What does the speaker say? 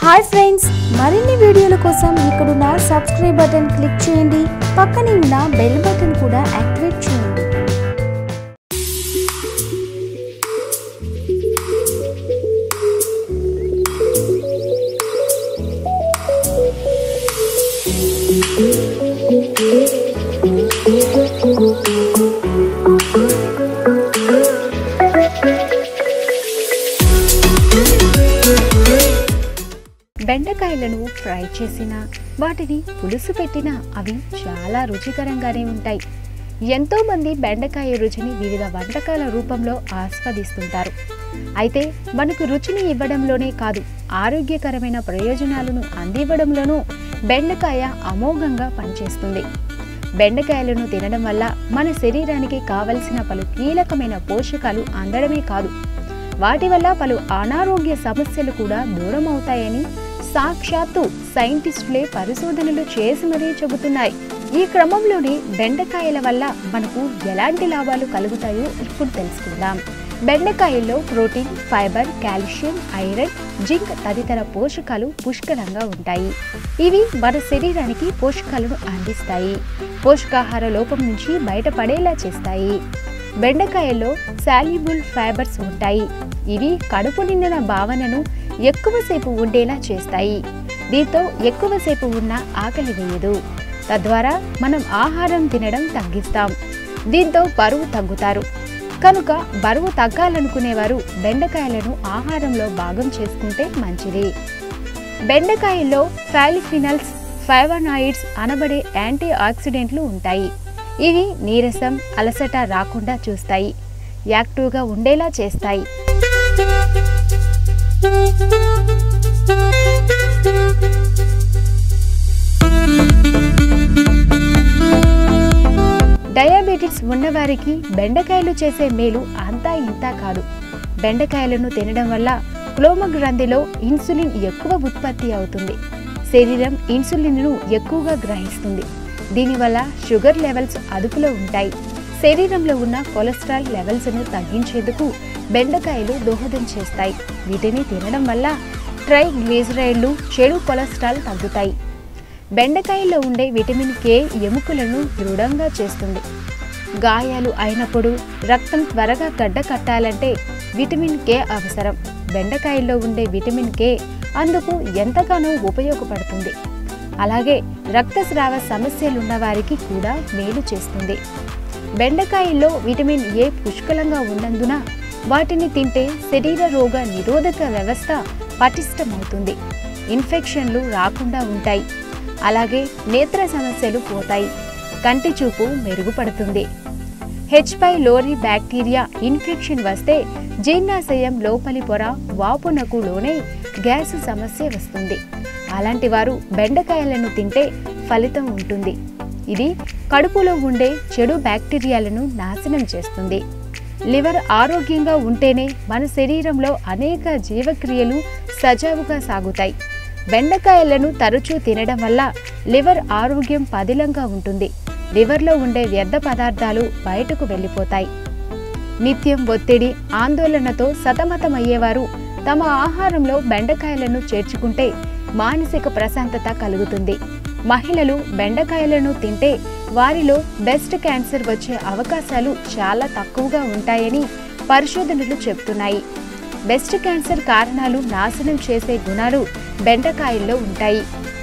hi friends మరిన్ని వీడియోల కోసం ఇక్కడున్న సబ్స్క్రైబ్ బటన్ క్లిక్ చేయండి పక్కనే ఉన్న బెల్ బటన్ కూడా యాక్టివేట్ చేయండి బెండకాయలను ఫ్రై చేసిన వాటిని పులుసు పెట్టినా అవి చాలా రుచికరంగానే ఉంటాయి ఎంతో మంది బెండకాయ రుచిని వివిధ వంటకాల రూపంలో ఆస్వాదిస్తుంటారు అయితే మనకు రుచిని ఇవ్వడంలోనే కాదు ఆరోగ్యకరమైన ప్రయోజనాలను అందివ్వడంలోనూ బెండకాయ అమోఘంగా పనిచేస్తుంది బెండకాయలను తినడం వల్ల మన శరీరానికి కావలసిన పలు కీలకమైన పోషకాలు అందడమే కాదు వాటి వల్ల పలు అనారోగ్య సమస్యలు కూడా దూరం అవుతాయని సాక్షాత్తు సైంటిస్టులే పరిశోధనలు చేసి మరీ చెబుతున్నాయి ఈ క్రమంలోనే బెండకాయల వల్ల మనకు ఎలాంటి లాభాలు కలుగుతాయో ఇప్పుడు తెలుసుకుందాం బెండకాయల్లో protein fibre calcium iron zinc తదితర పోషకాలు పుష్కలంగా ఉంటాయి ఇవి మన శరీరానికి పోషకాలను అందిస్తాయి పోషకాహార లోపం నుంచి బయటపడేలా చేస్తాయి బెండకాయల్లో సాల్యుబుల్ ఫైబర్స్ ఉంటాయి ఇవి కడుపు నిండిన భావనను ఎక్కువసేపు ఉండేలా చేస్తాయి దీంతో ఎక్కువసేపు ఉన్న ఆకలి వేయదు తద్వారా మనం ఆహారం తినడం తగ్గిస్తాం దీంతో బరువు తగ్గుతారు కనుక బరువు తగ్గాలనుకునేవారు బెండకాయలను ఆహారంలో భాగం చేసుకుంటే మంచిది బెండకాయల్లో ఫాలిఫినల్స్ ఫైవనాయిడ్స్ అనబడే యాంటీ ఆక్సిడెంట్లు ఉంటాయి ఇవి నీరసం అలసట రాకుండా చూస్తాయి యాక్టివ్గా ఉండేలా చేస్తాయి డయాబెటిస్ ఉన్నవారికి బెండకాయలు చేసే మేలు అంతా ఇంతా కాదు బెండకాయలను తినడం వల్ల క్లోమ గ్రంథిలో ఇన్సులిన్ ఎక్కువ ఉత్పత్తి అవుతుంది శరీరం ఇన్సులిన్ను ఎక్కువగా గ్రహిస్తుంది దీనివల్ల షుగర్ లెవెల్స్ అదుపులో ఉంటాయి శరీరంలో ఉన్న కొలెస్ట్రాల్ లెవెల్స్ను తగ్గించేందుకు బెండకాయలు దోహదం చేస్తాయి వీటిని తినడం వల్ల ట్రైగ్లిజరైడ్లు చెడు కొలెస్ట్రాల్ తగ్గుతాయి బెండకాయల్లో ఉండే విటమిన్ కే ఎముకలను దృఢంగా చేస్తుంది గాయాలు అయినప్పుడు రక్తం త్వరగా గడ్డ కట్టాలంటే విటమిన్ కే అవసరం బెండకాయల్లో ఉండే విటమిన్ కే అందుకు ఎంతగానో ఉపయోగపడుతుంది అలాగే రక్తస్రావ సమస్యలున్న వారికి కూడా మేలు చేస్తుంది బెండకాయల్లో విటమిన్ ఏ పుష్కలంగా ఉన్నందున వాటిని తింటే శరీర రోగ నిరోధక వ్యవస్థ పటిష్టమవుతుంది ఇన్ఫెక్షన్లు రాకుండా ఉంటాయి అలాగే నేత్ర సమస్యలు పోతాయి కంటి చూపు మెరుగుపడుతుంది H pylori bacteria infection వస్తే జీర్ణాశయం లోపలి పొర వాపునకు లోనే గ్యాస్ సమస్య వస్తుంది అలాంటి వారు బెండకాయలను తింటే ఫలితం ఉంటుంది ఇది కడుపులో ఉండే చెడు బ్యాక్టీరియాలను నాశనం చేస్తుంది లివర్ ఆరోగ్యంగా ఉంటేనే మన శరీరంలో అనేక జీవక్రియలు సజావుగా సాగుతాయి బెండకాయలను తరచూ తినడం వల్ల లివర్ ఆరోగ్యం పదిలంగా ఉంటుంది లివర్లో ఉండే వ్యర్థ పదార్థాలు బయటకు వెళ్ళిపోతాయి నిత్యం ఒత్తిడి ఆందోళనతో సతమతమయ్యేవారు తమ ఆహారంలో బెండకాయలను చేర్చుకుంటే మానసిక ప్రశాంతత కలుగుతుంది మహిళలు బెండకాయలను తింటే వారిలో బెస్ట్ క్యాన్సర్ వచ్చే అవకాశాలు చాలా తక్కువగా ఉంటాయని పరిశోధనలు చెబుతున్నాయి బెస్ట్ క్యాన్సర్ కారణాలు నాశనం చేసే గుణాలు బెండకాయల్లో ఉంటాయి